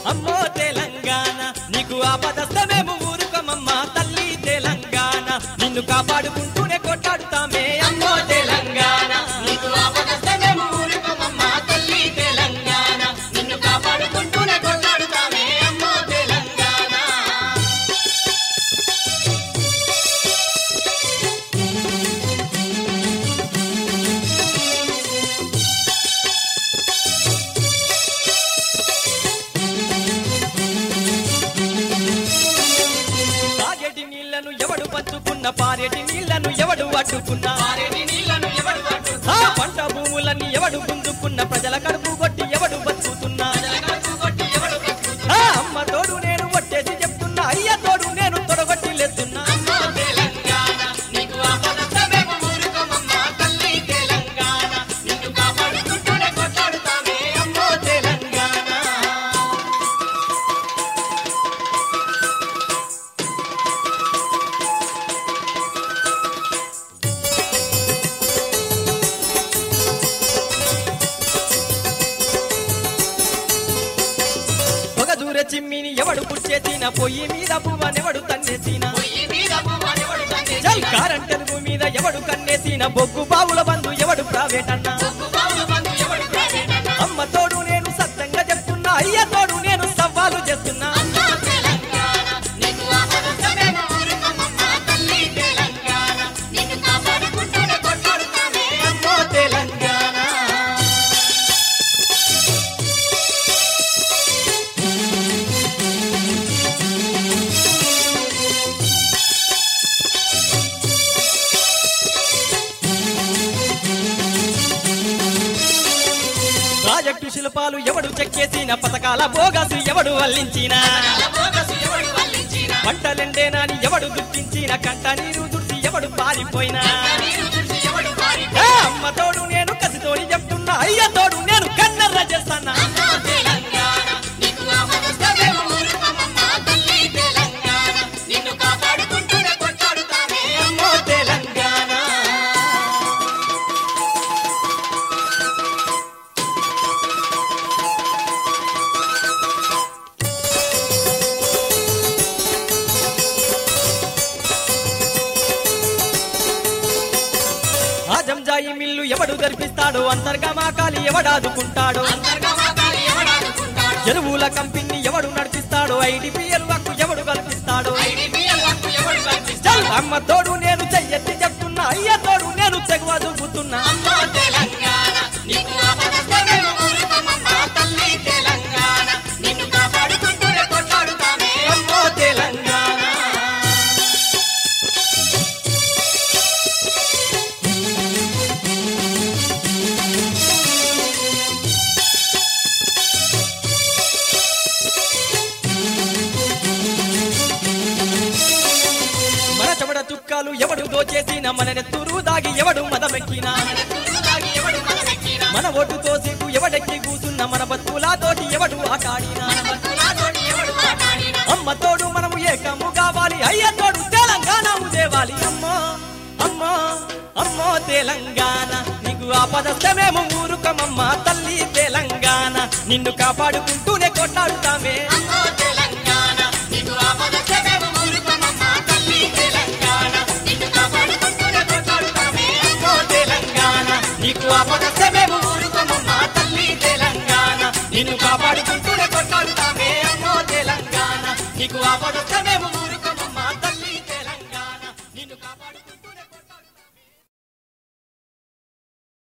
అమ్మో తెలంగాణ నీకు ఆపదస్త మేము ఊరుకోమమ్మ తల్లి తెలంగాణ నిన్ను కాపాడుకుంటూనే కొట్టాడుతామే అమ్మో తెలంగాణ నీకు ఆపదస్తే మేము ఊరుకోమమ్మ తల్లి తెలంగాణ నిన్ను కాపాడుకుంటూనే కొట్లాడుతామే అమ్మో తెలంగాణ తాగేటి నీళ్లను ఎవడు పంచుకున్న పారేటి నీళ్లను ఎవడు అడ్డుకున్నా పారేటి నీళ్లను ఎవడు పట్టు ఆ పంట భూములన్నీ ఎవడు గుంజుకున్న ప్రజల కడుపు కొట్టి ఎవడు బతుకుతున్నా జలగడుపు కొట్టి ఎవడు బ్రతుకుతూ ఆ అమ్మ తోడు నేను ఒట్టేసి చెప్తున్నా అయ్య తోడు నేను తొడగొట్టి లేస్తున్నా అమ్మో తెలంగాణ నీకు ఆపదస్తే మేము ఊరుకోమమ్మ తల్లి తెలంగాణ నిన్ను కాపాడుకుంటూనే కొట్లాడుతామే అమ్మో తెలంగాణ ఒక దూర చిమ్మిని ఎవడు పుచ్చేసిన పొయ్యి మీద పువ్వనెవడు తన్నేసిన పొయ్యి మీద పువ్వనెవడు తండ్రి చల్ కారంటెలుగు మీద ఎవడు కన్నేసిన బొగ్గు బావుల బంధు ఎవడు ప్రైవేట్ అన్నా బొగ్గు బావుల బంధు ఎవడు ప్రైవేట్ అన్న అమ్మ తోడు నేను సత్యంగా చెప్తున్నా అయ్య తోడు నేను సవాలు చేస్తున్నా అమ్మో తెలంగాణ నీకు ఆపదస్తే మేము ఊరుకోమమ్మ తల్లి తెలంగాణ నిన్ను కాపాడుకుంటూనే కొట్లాడుతామే అమ్మో తెలంగాణ ప్రాజెక్టు శిల్పాలు ఎవడు చెక్కేసిన పథకాల బోగసు ఎవడు వల్లించిన బోగసు ఎవడు వల్లించిన పంటలెండేనాని ఎవడు గుర్తించిన కంట నీరు దుర్సి ఎవడు పారిపోయినా నీరు చూసి ఎవడు పారి ఏ అమ్మ తోడు నేను కసితోని చెప్తున్నా అయ్య తోడు నేను కన్నెర్ర చేస్తానా అమ్మో తెలంగాణ నీకు ఆపదస్తే మేము ఊరుకోమమ్మ తల్లి తెలంగాణ నిన్ను కాపాడుకుంటూనే కొట్లాడుతామే అమ్మో తెలంగాణ ఆ జంజాయి మిల్లు ఎవడు గర్పిస్తాడో అంతర్గమాకాలి ఎవడాదుకుంటాడో అంతర్గమాకాలి ఎవడాడుకుంటాడు ఎరువుల కంపెనీ ఎవడు నడిపిస్తాడో ఐడిపిఎల్ హక్కు ఎవడు కల్పిస్తాడో ఐడిపిఎల్ హక్కు ఎవడు కల్పిస్తాడు చల్ అమ్మ తోడు నేను చెయ్యెత్తి చెప్తున్నా అయ్య తోడు నేను తెగువ దుబ్బుతున్నా అమ్మో తెలంగాణ నీకు ఆపదస్తే మేము ఊరుకోమమ్మ తల్లి తెలంగాణ నిన్ను కాపాడుకుంటూనే కొట్లాడుతామే అమ్మో తెలంగాణ మన చెమడ చుక్కాలు ఎవడు దోచేసిన మన నెత్తురు దాగి ఎవడు మదమెక్కినా తురుదాగి ఎవడు మనమెక్కినా మన ఓటుతో సీటు ఎవడెక్కి కూసున్న మన బతుకులాతోటి ఎవడు ఆటాడినా భక్తులతోటి ఎవడు మాట్లాడినా అమ్మ తోడు మనము ఏకము కావాలి అయ్య తోడు తెలంగాణ దేవాలి అమ్మో అమ్మో అమ్మో తెలంగాణ నీకు ఆపదస్తే మేము ఊరుకమమ్మ తల్లి తెలంగాణ నిన్ను కాపాడుకుంటూనే కొట్లాడుతామే అమ్మో తెలంగాణ నీకు ఆపదస్తే మేము ఊరుకోమమ్మ తల్లి తెలంగాణ నిన్ను కాపాడుకుంటూనే కొట్లాడుతామే అమ్మో తెలంగాణ నీకు ఆపదస్తే మేము ఊరుకమమ్మ తల్లి తెలంగాణ నిన్ను కాపాడుకుంటూనే కొట్లాడుతామే అమ్మో తెలంగాణ నీకు ఆపదస్తే